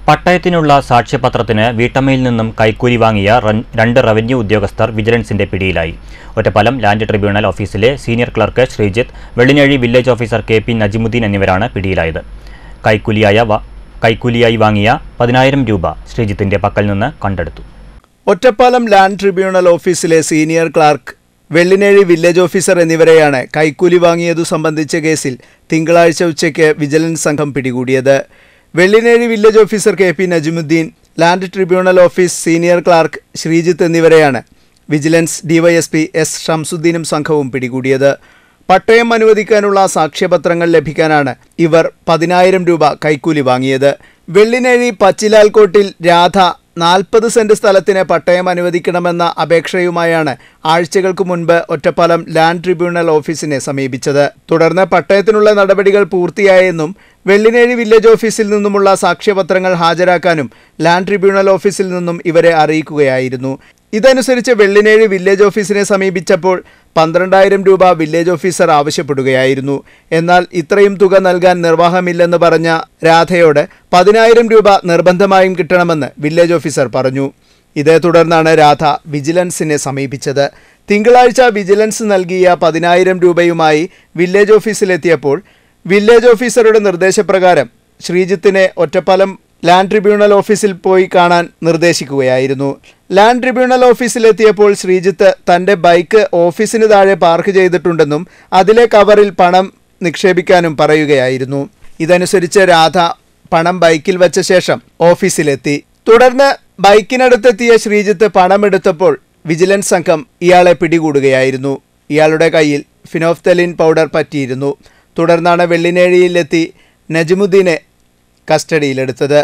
പട്ടയത്തിനുള്ള സാക്ഷ്യപത്രത്തിന് വീട്ടമ്മയിൽ നിന്നും കൈക്കൂലി വാങ്ങിയ റൻ- രണ്ട് റവന്യൂ ഉദ്യോഗസ്ഥർ വിജിലൻസിന്റെ പിടിയിലായി ഒറ്റപ്പാലം ലാൻഡ് ട്രിബ്യൂണൽ ഓഫീസിലെ senior clerk Sreejith Vellinezhi village officer K P Najimuddeen എന്നിവരാണ് പിടിയിലായത് കൈക്കൂലിയായ വ- കൈക്കൂലിയായി വാങ്ങിയ പതിനായിരം രൂപ ശ്രീജിത്തിന്റെ പക്കൽ നിന്ന് കണ്ടെടുത്തു ഒറ്റപ്പാലം ലാൻഡ് ട്രിബ്യൂണൽ ഓഫീസിലെ senior clerk Vellinezhi village officer എന്നിവരെയാണ് കൈക്കൂലി വാങ്ങിയതു സംബന്ധിച്ച കേസിൽ തിങ്കളാഴ്ച ഉച്ചയ്ക്ക് വിജിലൻസ് സംഘം പിടികൂടിയത് Vellinezhi village officer K P Najimuddeen land tribunal office senior clerk Sreejith എന്നിവരെയാണ് വിജിലൻസ് ഡിവൈഎസ്പി എസ് ഷംസുദ്ദീനും സംഘവും പിടികൂടിയത് പട്ടയം അനുവദിക്കാനുള്ള സാക്ഷ്യപത്രങ്ങൾ ലഭിക്കാനാണ് ഇവർ പതിനായിരം രൂപ കൈക്കൂലി വാങ്ങിയത് വെള്ളിനഴി പച്ചിലാൽക്കോട്ടിൽ രാധ നാൽപ്പത് സെന്റ് സ്ഥലത്തിന് പട്ടയം അനുവദിക്കണമെന്ന അപേക്ഷയുമായാണ് ആഴ്ചകൾക്ക് മുൻപ് ഒറ്റപ്പാലം ലാൻഡ് ട്രിബ്യൂണൽ ഓഫീസിനെ സമീപിച്ചത് തുടർന്ന് പട്ടയത്തിനുള്ള നടപടികൾ പൂർത്തിയായെന്നും വെള്ളിനേഴി വില്ലേജ് ഓഫീസിൽ നിന്നുമുള്ള സാക്ഷ്യപത്രങ്ങൾ ഹാജരാക്കാനും ലാൻഡ് ട്രിബ്യൂണൽ ഓഫീസിൽ നിന്നും ഇവരെ അറിയിക്കുകയായിരുന്നു ഇതനുസരിച്ച് വെള്ളിനേഴി വില്ലേജ് ഓഫീസിനെ സമീപിച്ചപ്പോൾ പന്ത്രണ്ടായിരം രൂപ വില്ലേജ് ഓഫീസർ ആവശ്യപ്പെടുകയായിരുന്നു എന്നാൽ ഇത്രയും തുക നൽകാൻ നിർവാഹമില്ലെന്ന് പറഞ്ഞ രാധയോട് പതിനായിരം രൂപ നിർബന്ധമായും കിട്ടണമെന്ന് വില്ലേജ് ഓഫീസർ പറഞ്ഞു ഇതേ തുടർന്നാണ് രാധ വിജിലൻസിനെ സമീപിച്ചത് തിങ്കളാഴ്ച വിജിലൻസ് നൽകിയ പതിനായിരം രൂപയുമായി വില്ലേജ് ഓഫീസിലെത്തിയപ്പോൾ വില്ലേജ് ഓഫീസറുടെ നിർദ്ദേശപ്രകാരം ശ്രീജിത്തിനെ ഒറ്റപ്പാലം ലാൻഡ് ട്രിബ്യൂണൽ ഓഫീസിൽ പോയി കാണാൻ നിർദ്ദേശിക്കുകയായിരുന്നു ലാൻഡ് ട്രിബ്യൂണൽ ഓഫീസിലെത്തിയപ്പോൾ ശ്രീജിത്ത് തന്റെ ബൈക്ക് ഓഫീസിന് താഴെ പാർക്ക് ചെയ്തിട്ടുണ്ടെന്നും അതിലെ കവറിൽ പണം നിക്ഷേപിക്കാനും പറയുകയായിരുന്നു ഇതനുസരിച്ച് രാധ പണം ബൈക്കിൽ വച്ച ശേഷം ഓഫീസിലെത്തി തുടർന്ന് ബൈക്കിനടുത്തെത്തിയ ശ്രീജിത്ത് പണമെടുത്തപ്പോൾ വിജിലൻസ് സംഘം ഇയാളെ പിടികൂടുകയായിരുന്നു ഇയാളുടെ കയ്യിൽ ഫിനോഫ്തലിൻ പൗഡർ പറ്റിയിരുന്നു തുടർന്നാണ് വെള്ളിനേഴിയിലെത്തി നജിമുദ്ദീനെ കസ്റ്റഡിയിലെടുത്തത്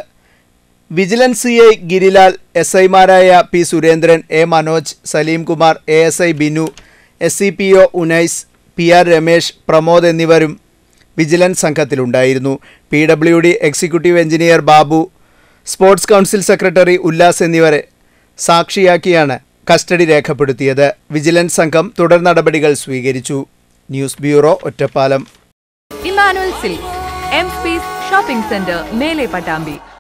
vigilance C I Girilal S ഐമാരായ P Surendran A Manoj Saleem Kumar A S I Binu S C P O Unais P R Ramesh Pramod എന്നിവരും വിജിലൻസ് സംഘത്തിലുണ്ടായിരുന്നു P W D executive engineer Babu sports council secretary Ullas എന്നിവരെ സാക്ഷിയാക്കിയാണ് കസ്റ്റഡി രേഖപ്പെടുത്തിയത് വിജിലൻസ് സംഘം തുടർ നടപടികൾ സ്വീകരിച്ചു news bureau Ottapalam Emmanuel silks M space shopping centre Mele Pattambi